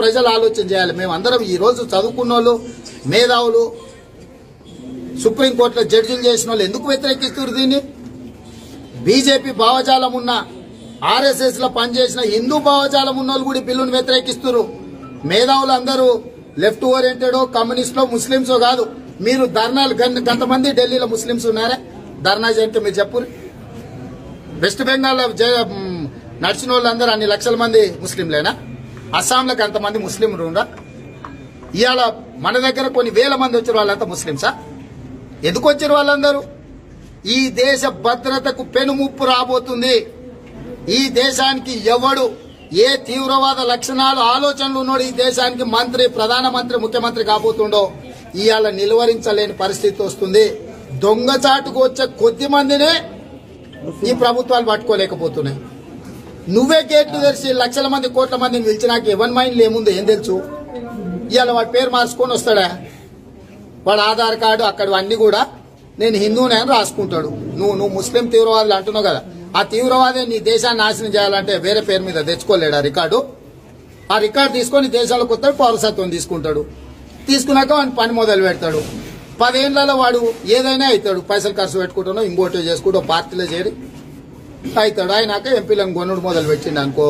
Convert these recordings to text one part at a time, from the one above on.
ప్రజలు ఆలోచన చేయాలి మేము అందరం ఈ రోజు చదువుకున్న వాళ్ళు మేధావులు సుప్రీంకోర్టులో జడ్జిలు చేసిన వాళ్ళు ఎందుకు వ్యతిరేకిస్తున్నారు దీన్ని బీజేపీ భావజాలం ఉన్న ఆర్ఎస్ఎస్ లో పనిచేసిన హిందూ భావజాలం ఉన్న వాళ్ళు కూడా ఈ బిల్లును వ్యతిరేకిస్తున్నారు మేధావులు అందరూ లెఫ్ట్ ఓరియంటెడ్ కమ్యూనిస్టో ముస్లింసో కాదు మీరు ధర్నాలు గన్- గంతమంది ఢిల్లీలో ముస్లింస్ ఉన్నారా ధర్నా చేయంటే మీరు చెప్పురు వెస్ట్ బెంగాల్ నడిచిన వాళ్ళందరూ అన్ని లక్షల మంది ముస్లింలేనా అస్సాంలకు అంతమంది ముస్లింలు ఉండరా ఇవాళ మన దగ్గర కొన్ని వేల మంది వచ్చిన వాళ్ళంతా ముస్లింసా ఎందుకు వచ్చారు వాళ్ళందరూ ఈ దేశ భద్రతకు పెనుముప్పు రాబోతుంది ఈ దేశానికి ఎవడు ఏ తీవ్రవాద లక్షణాలు ఆలోచనలు ఉన్నాడు ఈ దేశానికి మంత్రి ప్రధానమంత్రి ముఖ్యమంత్రి కాబోతుండో ఇవాళ నిలువరించలేని పరిస్థితి వస్తుంది దొంగచాటుకు వచ్చే కొద్ది మందినే ఈ ప్రభుత్వాలు పట్టుకోలేకపోతున్నాయి నువ్వే గేట్లు తెరిచి లక్షల మంది కోట్ల మందిని పిలిచి నాకు ఎవరి మైండ్లో ఏముందో ఏం తెలుసు ఇవాళ వాడి పేరు మార్చుకొని వస్తాడా వాడు ఆధార్ కార్డు అక్కడ అన్ని కూడా నేను హిందూనే అని రాసుకుంటాడు నువ్వు నువ్వు ముస్లిం తీవ్రవాదులు అంటున్నావు కదా ఆ తీవ్రవాదే నీ దేశాన్ని నాశనం చేయాలంటే వేరే పేరు మీద తెచ్చుకోలేడు ఆ రికార్డు ఆ రికార్డు తీసుకొని దేశాలకు వస్తాడు పౌరసత్వం తీసుకుంటాడు తీసుకున్నాక వాడిని పని మొదలు పెడతాడు పదేళ్లలో వాడు ఏదైనా అవుతాడు పైసలు ఖర్చు పెట్టుకుంటానో ఇంకోటి చేసుకుంటూ పార్టీలో చేరి అవుతాడు అయినాక ఎంపీలను కొనుడు మొదలు పెట్టిండు అనుకో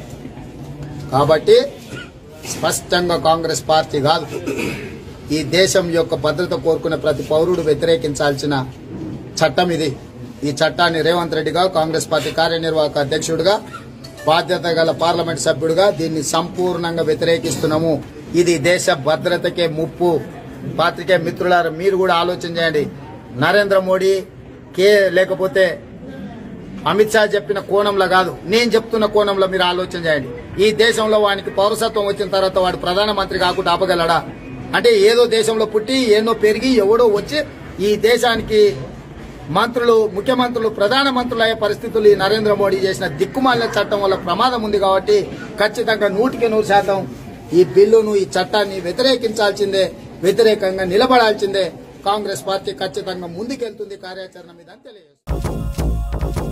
కాబట్టి స్పష్టంగా కాంగ్రెస్ పార్టీ కాదు ఈ దేశం యొక్క భద్రత కోరుకునే ప్రతి పౌరుడు వ్యతిరేకించాల్సిన చట్టం ఇది ఈ చట్టాన్ని రేవంత్ రెడ్డిగా కాంగ్రెస్ పార్టీ కార్యనిర్వాహక అధ్యక్షుడిగా బాధ్యత గల పార్లమెంట్ సభ్యుడిగా దీన్ని సంపూర్ణంగా వ్యతిరేకిస్తున్నాము ఇది దేశ భద్రతకే ముప్పు పాత్రికే మిత్రులారా మీరు కూడా ఆలోచన చేయండి నరేంద్ర మోడీ కే లేకపోతే అమిత్ షా చెప్పిన కోణంలో కాదు నేను చెప్తున్న కోణంలో మీరు ఆలోచన చేయండి ఈ దేశంలో వానికి పౌరసత్వం వచ్చిన తర్వాత వాడు ప్రధానమంత్రి కాకుండా ఆపగలడా అంటే ఏదో దేశంలో పుట్టి ఏదో పెరిగి ఎవడో వచ్చి ఈ దేశానికి మంత్రులు ముఖ్యమంత్రులు ప్రధానమంత్రులు అయ్యే పరిస్థితులు ఈ నరేంద్ర మోడీ చేసిన దిక్కుమాలిన చట్టం వల్ల ప్రమాదం ఉంది కాబట్టి ఖచ్చితంగా నూటికి నూరు శాతం ఈ బిల్లును ఈ చట్టాన్ని వ్యతిరేకించాల్సిందే వ్యతిరేకంగా నిలబడాల్సిందే కాంగ్రెస్ పార్టీ ఖచ్చితంగా ముందుకెళ్తుంది కార్యాచరణ మీద అని తెలియజేస్తుంది